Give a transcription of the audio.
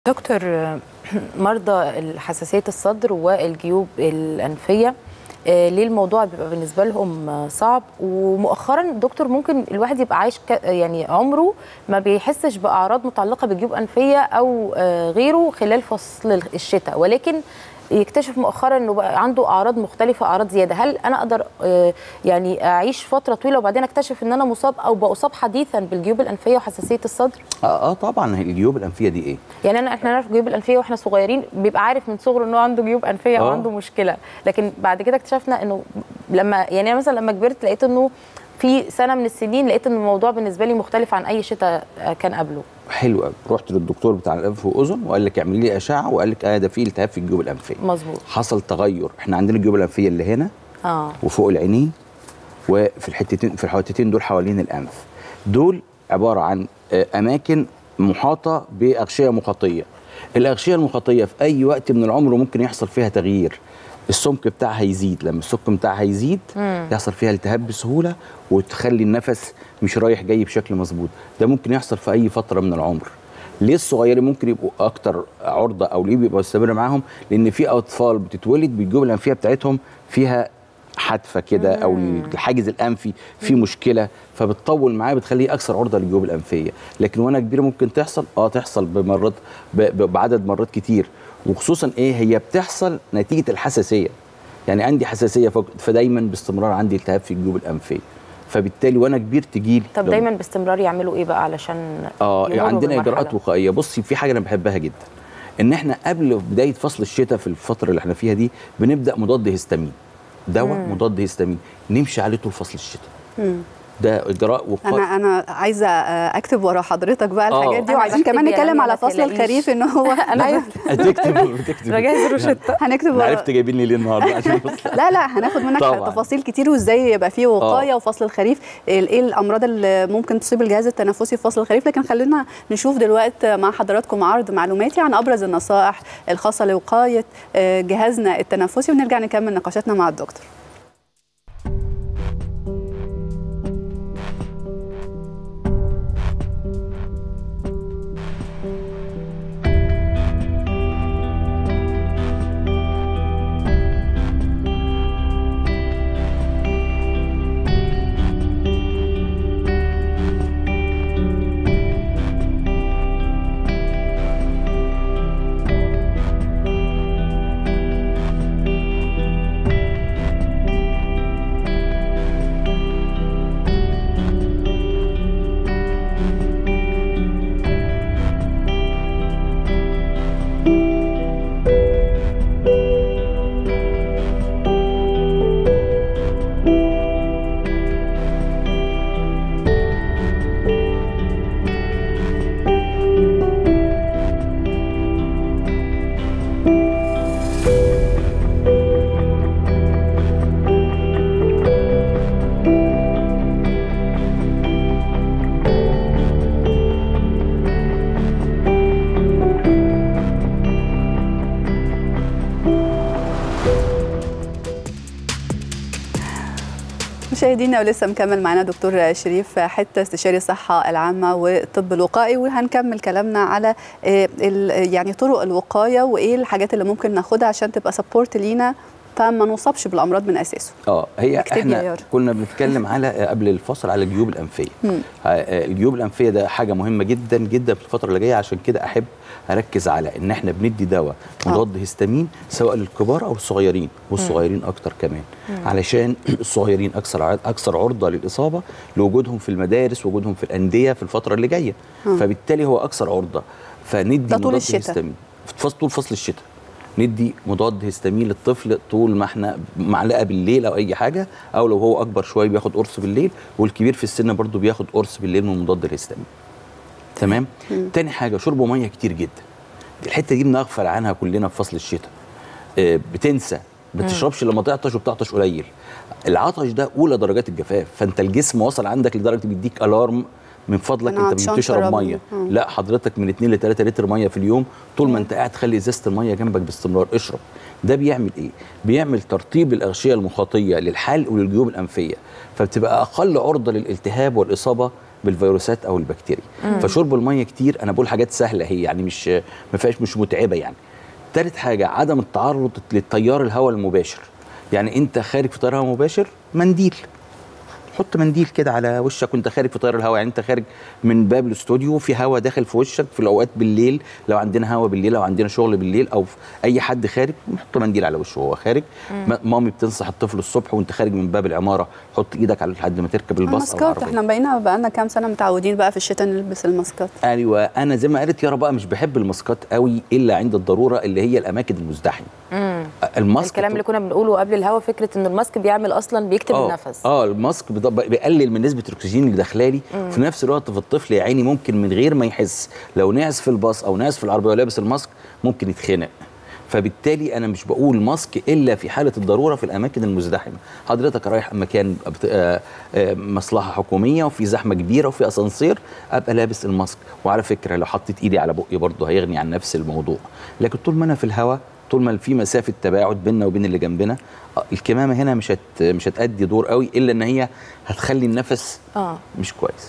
دكتور مرضى حساسية الصدر والجيوب الأنفية آه، ليه الموضوع بيبقى بالنسبة لهم آه، صعب ومؤخرا دكتور ممكن الواحد يبقى عايش ك- يعني عمره ما بيحسش بأعراض متعلقة بالجيوب أنفية أو آه، غيره خلال فصل الشتاء ولكن يكتشف مؤخرا انه بقى عنده اعراض مختلفه اعراض زياده هل انا اقدر آه، يعني اعيش فتره طويله وبعدين اكتشف ان انا مصاب او باصاب حديثا بالجيوب الانفيه وحساسيه الصدر اه, آه طبعا هي الجيوب الانفيه دي ايه؟ يعني انا احنا نعرف الجيوب الانفيه واحنا صغيرين بيبقى عارف من صغره ان هو عنده جيوب انفيه او آه. عنده مشكله لكن بعد كده اكتشفنا انه لما يعني أنا مثلا لما كبرت لقيت انه في سنه من السنين لقيت ان الموضوع بالنسبه لي مختلف عن اي شتاء آه، كان قبله حلو قوي رحت للدكتور بتاع الانف واذن وقال لك اعملي لي اشعه وقال لك اه ده في التهاب في الجيوب الانفيه مظبوط حصل تغير احنا عندنا الجيوب الانفيه اللي هنا اه وفوق العينين وفي الحتتين في الحوتتين دول حوالين الانف دول عباره عن آه، اماكن محاطه باغشيه مخاطيه الاغشيه المخاطيه في اي وقت من العمر ممكن يحصل فيها تغيير السمك بتاعها يزيد لما السمك بتاعها يزيد مم. يحصل فيها التهاب بسهوله وتخلي النفس مش رايح جاي بشكل مظبوط ده ممكن يحصل في اي فتره من العمر ليه الصغيرين ممكن يبقوا اكتر عرضه او ليه بيبقى مستمر معاهم لان في اطفال بتتولد بالجيوب الانفيه بتاعتهم فيها حادفه كده او الحاجز الانفي في مشكله فبتطول معاه بتخليه اكثر عرضه للجيوب الانفيه لكن وانا كبيره ممكن تحصل اه تحصل بمرات ب- ب- بعدد مرات كتير وخصوصا ايه هي بتحصل نتيجه الحساسيه يعني عندي حساسيه ف- فدايما باستمرار عندي التهاب في الجيوب الانفيه فبالتالي وانا كبير تجيلي طب لو- دايما باستمرار يعملوا ايه بقى علشان اه يمروا عندنا بالمرحلة؟ اجراءات وقائيه بصي في حاجه انا بحبها جدا ان احنا قبل بدايه فصل الشتاء في الفتره اللي احنا فيها دي بنبدا مضاد هيستامين دواء مضاد هيستامين نمشي عليه طول فصل الشتاء ده اجراء وقائي انا انا عايزه آه، اكتب ورا حضرتك بقى آه. الحاجات دي أنا وعايزين بكتب كمان يعني نتكلم ما على فصل تقلقيش. الخريف ان هو انا أيوة. هتكتب بتكتب بجهز روشته هنكتب انا ورا عرفت جايبيني ليه النهارده عشان بص- لا لا هناخد منك طبعاً. تفاصيل كتير وازاي يبقى فيه وقايه آه. وفصل الخريف ال- ايه الامراض اللي ممكن تصيب الجهاز التنفسي في فصل الخريف لكن خلينا نشوف دلوقتي مع حضراتكم عرض معلوماتي عن ابرز النصائح الخاصه لوقايه آه، جهازنا التنفسي ونرجع نكمل نقاشاتنا مع الدكتور مشاهدينا ولسه مكمل معانا دكتور شريف حته استشاري الصحه العامه والطب الوقائي وهنكمل كلامنا على آه، ال- يعني طرق الوقايه وايه الحاجات اللي ممكن ناخدها عشان تبقى سبورت لينا فما نصابش بالامراض من اساسه اه هي اكتب لي يا احنا يارا. كنا بنتكلم على قبل الفصل على الجيوب الانفيه مم. آه، الجيوب الانفيه ده حاجه مهمه جدا جدا في الفتره اللي جايه عشان كده احب اركز على ان احنا بندي دواء مضاد هيستامين سواء للكبار او الصغيرين والصغيرين اكتر كمان علشان الصغيرين اكثر ع- اكثر عرضه للاصابه لوجودهم في المدارس وجودهم في الانديه في الفتره اللي جايه فبالتالي هو اكثر عرضه فندي ده طول مضاد الشتاء. هيستامين في فصل طول فصل الشتاء ندي مضاد هيستامين للطفل طول ما احنا معلقه بالليل او اي حاجه او لو هو اكبر شويه بياخد قرص بالليل والكبير في السن برضو بياخد قرص بالليل من مضاد الهيستامين تمام تاني حاجه شرب ميه كتير جدا الحته دي بنغفل عنها كلنا في فصل الشتاء آه، بتنسى ما تشربش لما تعطش وبتعطش قليل العطش ده اولى درجات الجفاف فانت الجسم وصل عندك لدرجه بيديك الارم من فضلك أنا انت مش عطشان بتشرب شربني. ميه مم. لا حضرتك من 2 ل 3 لتر ميه في اليوم طول ما انت قاعد خلي ازازه الميه جنبك باستمرار اشرب ده بيعمل ايه بيعمل ترطيب الاغشيه المخاطيه للحلق وللجيوب الانفيه فبتبقى اقل عرضه للالتهاب والاصابه بالفيروسات او البكتيريا فشرب الميه كتير انا بقول حاجات سهله هي يعني مش ما فيهاش مش متعبه يعني تالت حاجه عدم التعرض للتيار الهواء المباشر يعني انت خارج في تيار هواء مباشر منديل حط منديل كده على وشك وانت خارج في تيار الهواء يعني انت خارج من باب الاستوديو في هواء داخل في وشك في الاوقات بالليل لو عندنا هواء بالليل او عندنا شغل بالليل او في اي حد خارج نحط منديل على وشه وهو خارج م- مامي بتنصح الطفل الصبح وانت خارج من باب العماره حط ايدك على لحد ما تركب الباص او ماسكات العربيه احنا بقينا بقالنا كام سنه متعودين بقى في الشتاء نلبس الماسكات ايوه انا زي ما قالت يارا بقى مش بحب الماسكات قوي الا عند الضروره اللي هي الاماكن المزدحمه الماسك الكلام اللي كنا بنقوله قبل الهوا فكره ان الماسك بيعمل اصلا بيكتم اه النفس اه الماسك بيض- بيقلل من نسبه الاكسجين اللي داخلالي في نفس الوقت في الطفل يا عيني ممكن من غير ما يحس لو ناعس في الباص او ناعس في العربيه ولابس الماسك ممكن يتخنق فبالتالي انا مش بقول ماسك الا في حاله الضروره في الاماكن المزدحمه حضرتك رايح مكان بت- آه، آه، مصلحه حكوميه وفي زحمه كبيره وفي اسانسير ابقى لابس الماسك وعلى فكره لو حطيت ايدي على بقي برضه هيغني عن نفس الموضوع لكن طول ما انا في الهواء طول ما في مسافه تباعد بيننا وبين اللي جنبنا آه، الكمامه هنا مش هت مش هتأدي دور قوي الا ان هي هتخلي النفس اه مش كويس